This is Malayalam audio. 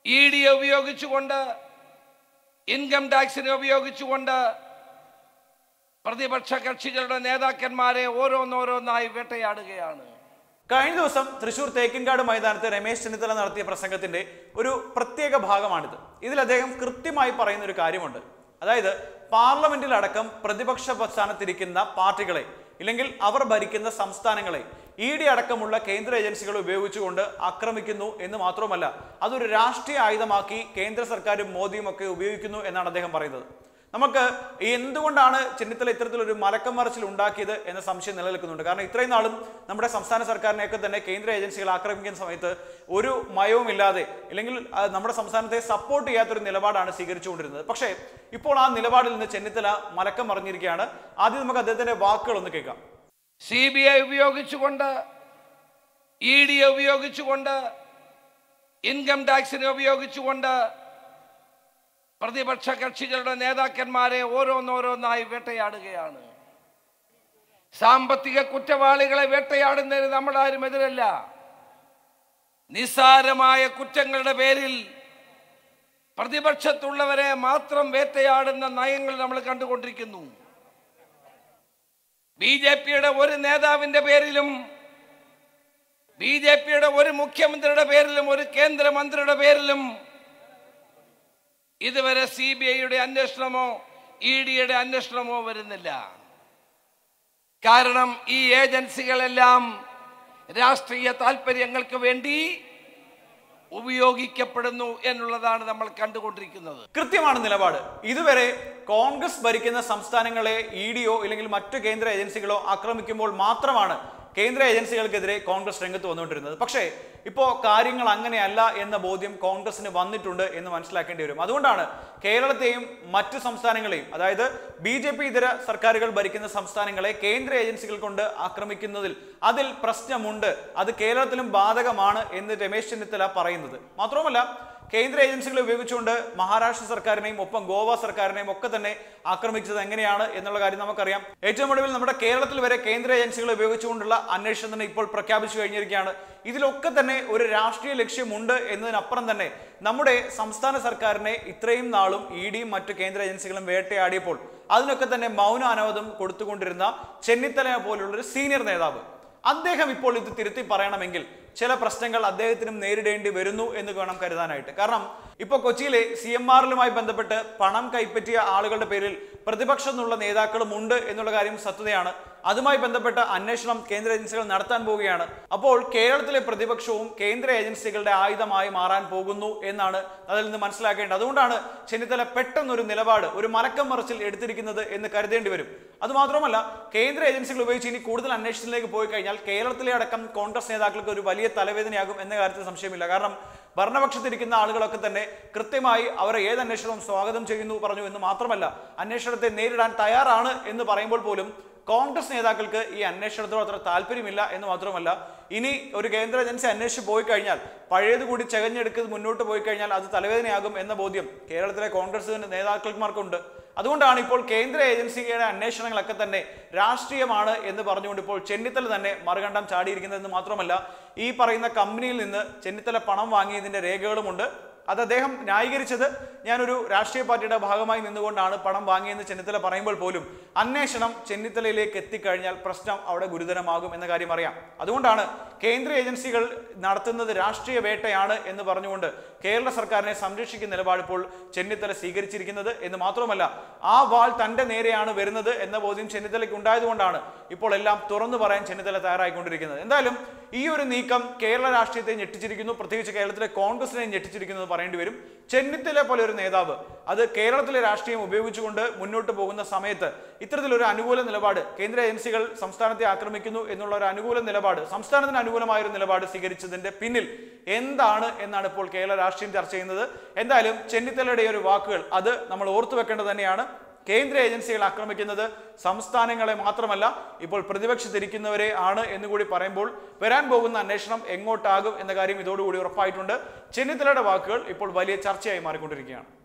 ഇ ഡി ഉപയോഗിച്ചുകൊണ്ട് ഇൻകം ടാക്സിനെ ഉപയോഗിച്ചുകൊണ്ട് പ്രതിപക്ഷ കക്ഷികളുടെ നേതാക്കന്മാരെ ഓരോന്നോരോന്നായി വേട്ടയാടുകയാണ് കഴിഞ്ഞ ദിവസം തൃശൂർ തേക്കിൻകാട് മൈതാനത്ത് രമേശ് ചെന്നിത്തല നടത്തിയ പ്രസംഗത്തിന്റെ ഒരു പ്രത്യേക ഭാഗമാണിത് ഇതിൽ അദ്ദേഹം കൃത്യമായി പറയുന്ന ഒരു കാര്യമുണ്ട് അതായത് പാർലമെന്റിലടക്കം പ്രതിപക്ഷ സ്ഥാനത്തിരിക്കുന്ന പാർട്ടികളെ ഇല്ലെങ്കിൽ അവർ ഭരിക്കുന്ന സംസ്ഥാനങ്ങളെ ഇ ഡി അടക്കമുള്ള കേന്ദ്ര ഏജൻസികൾ ഉപയോഗിച്ചുകൊണ്ട് ആക്രമിക്കുന്നു എന്ന് മാത്രമല്ല അതൊരു രാഷ്ട്രീയ ആയുധമാക്കി കേന്ദ്ര സർക്കാരും മോദിയും ഒക്കെ ഉപയോഗിക്കുന്നു എന്നാണ് അദ്ദേഹം പറയുന്നത് നമുക്ക് ഈ എന്തുകൊണ്ടാണ് ചെന്നിത്തല ഇത്തരത്തിലൊരു മലക്കം മറിച്ചിൽ ഉണ്ടാക്കിയത് എന്ന സംശയം നിലനിൽക്കുന്നുണ്ട് കാരണം ഇത്രയും നാളും നമ്മുടെ സംസ്ഥാന സർക്കാരിനെയൊക്കെ തന്നെ കേന്ദ്ര ഏജൻസികൾ ആക്രമിക്കുന്ന സമയത്ത് ഒരു മയവും ഇല്ലാതെ അല്ലെങ്കിൽ ആ, നമ്മുടെ സംസ്ഥാനത്തെ സപ്പോർട്ട് ചെയ്യാത്തൊരു നിലപാടാണ് സ്വീകരിച്ചുകൊണ്ടിരുന്നത് പക്ഷേ ഇപ്പോൾ ആ നിലപാടിൽ നിന്ന് ചെന്നിത്തല മലക്കം മറിഞ്ഞിരിക്കുകയാണ് ആദ്യം നമുക്ക് അദ്ദേഹത്തിന്റെ വാക്കുകൾ ഒന്ന് കേൾക്കാം സി ബി ഐ ഉപയോഗിച്ചുകൊണ്ട് ഇ ഡി ഉപയോഗിച്ചുകൊണ്ട് ഇൻകം ടാക്സിനെ ഉപയോഗിച്ചുകൊണ്ട് പ്രതിപക്ഷ കക്ഷികളുടെ നേതാക്കന്മാരെ ഓരോന്നോരോന്നായി വേട്ടയാടുകയാണ് സാമ്പത്തിക കുറ്റവാളികളെ വേട്ടയാടുന്നതിന് നമ്മളാരും എതിരല്ല നിസ്സാരമായ കുറ്റങ്ങളുടെ പേരിൽ പ്രതിപക്ഷത്തുള്ളവരെ മാത്രം വേട്ടയാടുന്ന നയങ്ങൾ നമ്മൾ കണ്ടുകൊണ്ടിരിക്കുന്നു ബി ജെ പിയുടെ ഒരു നേതാവിന്റെ പേരിലും ബി ജെ പിയുടെ ഒരു മുഖ്യമന്ത്രിയുടെ പേരിലും ഒരു കേന്ദ്രമന്ത്രിയുടെ പേരിലും ഇതുവരെ സി ബി ഐയുടെ അന്വേഷണമോ ഇ ഡിയുടെ അന്വേഷണമോ വരുന്നില്ല കാരണം ഈ ഏജൻസികളെല്ലാം രാഷ്ട്രീയ താല്പര്യങ്ങൾക്ക് വേണ്ടി ഉപയോഗിക്കപ്പെടുന്നു എന്നുള്ളതാണ് നമ്മൾ കണ്ടുകൊണ്ടിരിക്കുന്നത് കൃത്യമാണ് നിലപാട് ഇതുവരെ കോൺഗ്രസ് ഭരിക്കുന്ന സംസ്ഥാനങ്ങളെ ഇ ഡിയോ അല്ലെങ്കിൽ മറ്റു കേന്ദ്ര ഏജൻസികളോ ആക്രമിക്കുമ്പോൾ മാത്രമാണ് കേന്ദ്ര ഏജൻസികൾക്കെതിരെ കോൺഗ്രസ് രംഗത്ത് വന്നുകൊണ്ടിരുന്നത് പക്ഷേ ഇപ്പോൾ കാര്യങ്ങൾ അങ്ങനെയല്ല എന്ന ബോധ്യം കോൺഗ്രസിന് വന്നിട്ടുണ്ട് എന്ന് മനസ്സിലാക്കേണ്ടി വരും അതുകൊണ്ടാണ് കേരളത്തെയും മറ്റു സംസ്ഥാനങ്ങളെയും അതായത് ബി ജെ പി ഇതര സർക്കാരുകൾ ഭരിക്കുന്ന സംസ്ഥാനങ്ങളെ കേന്ദ്ര ഏജൻസികൾ കൊണ്ട് ആക്രമിക്കുന്നതിൽ അതിൽ പ്രശ്നമുണ്ട് അത് കേരളത്തിലും ബാധകമാണ് എന്ന് രമേശ് ചെന്നിത്തല പറയുന്നത് മാത്രവുമല്ല കേന്ദ്ര ഏജൻസികളെ ഉപയോഗിച്ചുകൊണ്ട് മഹാരാഷ്ട്ര സർക്കാരിനെയും ഒപ്പം ഗോവ സർക്കാരിനെയും ഒക്കെ തന്നെ ആക്രമിച്ചത് എങ്ങനെയാണ് എന്നുള്ള കാര്യം നമുക്കറിയാം ഏറ്റവും ഒടുവിൽ നമ്മുടെ കേരളത്തിൽ വരെ കേന്ദ്ര ഏജൻസികളെ ഉപയോഗിച്ചുകൊണ്ടുള്ള അന്വേഷണം തന്നെ ഇപ്പോൾ പ്രഖ്യാപിച്ചു കഴിഞ്ഞിരിക്കുകയാണ് ഇതിലൊക്കെ തന്നെ ഒരു രാഷ്ട്രീയ ലക്ഷ്യമുണ്ട് എന്നതിനപ്പുറം തന്നെ നമ്മുടെ സംസ്ഥാന സർക്കാരിനെ ഇത്രയും നാളും ഇ ഡിയും മറ്റു കേന്ദ്ര ഏജൻസികളും വേട്ടയാടിയപ്പോൾ അതിനൊക്കെ തന്നെ മൗന അനവധം കൊടുത്തുകൊണ്ടിരുന്ന ചെന്നിത്തല പോലുള്ള ഒരു സീനിയർ നേതാവ് അദ്ദേഹം ഇപ്പോൾ ഇത് തിരുത്തി പറയണമെങ്കിൽ ചില പ്രശ്നങ്ങൾ അദ്ദേഹത്തിനും നേരിടേണ്ടി വരുന്നു എന്ന് വേണം കരുതാനായിട്ട് കാരണം ഇപ്പോൾ കൊച്ചിയിലെ സി എം ആറിലുമായി ബന്ധപ്പെട്ട് പണം കൈപ്പറ്റിയ ആളുകളുടെ പേരിൽ പ്രതിപക്ഷം എന്നുള്ള നേതാക്കളും ഉണ്ട് എന്നുള്ള കാര്യം സത്യതയാണ് അതുമായി ബന്ധപ്പെട്ട അന്വേഷണം കേന്ദ്ര ഏജൻസികൾ നടത്താൻ പോവുകയാണ് അപ്പോൾ കേരളത്തിലെ പ്രതിപക്ഷവും കേന്ദ്ര ഏജൻസികളുടെ ആയുധമായി മാറാൻ പോകുന്നു എന്നാണ് അതിൽ നിന്ന് മനസ്സിലാക്കേണ്ടത് അതുകൊണ്ടാണ് ചെന്നിത്തല പെട്ടെന്നൊരു നിലപാട് ഒരു മലക്കം മറിച്ചിൽ എടുത്തിരിക്കുന്നത് എന്ന് കരുതേണ്ടി വരും അതുമാത്രമല്ല കേന്ദ്ര ഏജൻസികൾ ഉപയോഗിച്ച് ഇനി കൂടുതൽ അന്വേഷണത്തിലേക്ക് പോയി കഴിഞ്ഞാൽ കേരളത്തിലെ അടക്കം കോൺഗ്രസ് നേതാക്കൾക്ക് ഒരു വലിയ തലവേദനയാകും എന്ന കാര്യത്തിൽ സംശയമില്ല കാരണം ഭരണപക്ഷത്തിരിക്കുന്ന ആളുകളൊക്കെ തന്നെ കൃത്യമായി അവരെ ഏത് അന്വേഷണവും സ്വാഗതം ചെയ്യുന്നു പറഞ്ഞു എന്ന് മാത്രമല്ല അന്വേഷണത്തെ നേരിടാൻ തയ്യാറാണ് എന്ന് പറയുമ്പോൾ പോലും കോൺഗ്രസ് നേതാക്കൾക്ക് ഈ അന്വേഷണത്തോട് അത്ര താല്പര്യമില്ല എന്ന് മാത്രമല്ല ഇനി ഒരു കേന്ദ്ര ഏജൻസി അന്വേഷിച്ച് പോയി കഴിഞ്ഞാൽ പഴയത് കൂടി ചകഞ്ഞെടുത്ത് മുന്നോട്ട് പോയി കഴിഞ്ഞാൽ അത് തലവേദനയാകും എന്ന ബോധ്യം കേരളത്തിലെ കോൺഗ്രസ് നേതാക്കന്മാർക്കുണ്ട് അതുകൊണ്ടാണ് ഇപ്പോൾ കേന്ദ്ര ഏജൻസിയുടെ അന്വേഷണങ്ങളൊക്കെ തന്നെ രാഷ്ട്രീയമാണ് എന്ന് പറഞ്ഞുകൊണ്ട് ഇപ്പോൾ ചെന്നിത്തല തന്നെ മറുകണ്ഠം ചാടിയിരിക്കുന്നതെന്ന് മാത്രമല്ല ഈ പറയുന്ന കമ്പനിയിൽ നിന്ന് ചെന്നിത്തല പണം വാങ്ങിയതിന്റെ രേഖകളുമുണ്ട് അത് അദ്ദേഹം ന്യായീകരിച്ചത് ഞാനൊരു രാഷ്ട്രീയ പാർട്ടിയുടെ ഭാഗമായി നിന്നുകൊണ്ടാണ് പണം വാങ്ങിയെന്ന് ചെന്നിത്തല പറയുമ്പോൾ പോലും അന്വേഷണം ചെന്നിത്തലയിലേക്ക് എത്തിക്കഴിഞ്ഞാൽ പ്രശ്നം അവിടെ ഗുരുതരമാകും എന്ന കാര്യം അറിയാം അതുകൊണ്ടാണ് കേന്ദ്ര ഏജൻസികൾ നടത്തുന്നത് രാഷ്ട്രീയ വേട്ടയാണ് എന്ന് പറഞ്ഞുകൊണ്ട് കേരള സർക്കാരിനെ സംരക്ഷിക്കുന്ന നിലപാട് ഇപ്പോൾ ചെന്നിത്തല സ്വീകരിച്ചിരിക്കുന്നത് എന്ന് മാത്രമല്ല ആ വാൾ തന്റെ നേരെയാണ് വരുന്നത് എന്ന ബോധ്യം ചെന്നിത്തലയ്ക്ക് ഉണ്ടായതുകൊണ്ടാണ് ഇപ്പോൾ എല്ലാം തുറന്നു പറയാൻ ചെന്നിത്തല തയ്യാറായിക്കൊണ്ടിരിക്കുന്നത് എന്തായാലും ഈ ഒരു നീക്കം കേരള രാഷ്ട്രീയത്തെ ഞെട്ടിച്ചിരിക്കുന്നു പ്രത്യേകിച്ച് കേരളത്തിലെ കോൺഗ്രസിനെ ഞെട്ടിച്ചിരിക്കുന്നു എന്ന് പറയേണ്ടി വരും ചെന്നിത്തല പോലെ ഒരു നേതാവ് അത് കേരളത്തിലെ രാഷ്ട്രീയം ഉപയോഗിച്ചുകൊണ്ട് മുന്നോട്ട് പോകുന്ന സമയത്ത് ഇത്തരത്തിലൊരു അനുകൂല നിലപാട് കേന്ദ്ര ഏജൻസികൾ സംസ്ഥാനത്തെ ആക്രമിക്കുന്നു എന്നുള്ള ഒരു അനുകൂല നിലപാട് സംസ്ഥാനത്തിന് അനുകൂലമായ ഒരു നിലപാട് സ്വീകരിച്ചതിന്റെ പിന്നിൽ എന്താണ് എന്നാണ് ഇപ്പോൾ കേരള രാഷ്ട്രീയം ചർച്ച ചെയ്യുന്നത് എന്തായാലും ചെന്നിത്തലയുടെ ഈ ഒരു വാക്കുകൾ അത് നമ്മൾ ഓർത്തു വെക്കേണ്ടത് തന്നെയാണ് കേന്ദ്ര ഏജൻസികൾ ആക്രമിക്കുന്നത് സംസ്ഥാനങ്ങളെ മാത്രമല്ല ഇപ്പോൾ പ്രതിപക്ഷത്തിരിക്കുന്നവരെ ആണ് എന്നുകൂടി പറയുമ്പോൾ വരാൻ പോകുന്ന അന്വേഷണം എങ്ങോട്ടാകും എന്ന കാര്യം ഇതോടുകൂടി ഉറപ്പായിട്ടുണ്ട് ചെന്നിത്തലയുടെ വാക്കുകൾ ഇപ്പോൾ വലിയ ചർച്ചയായി മാറിക്കൊണ്ടിരിക്കുകയാണ്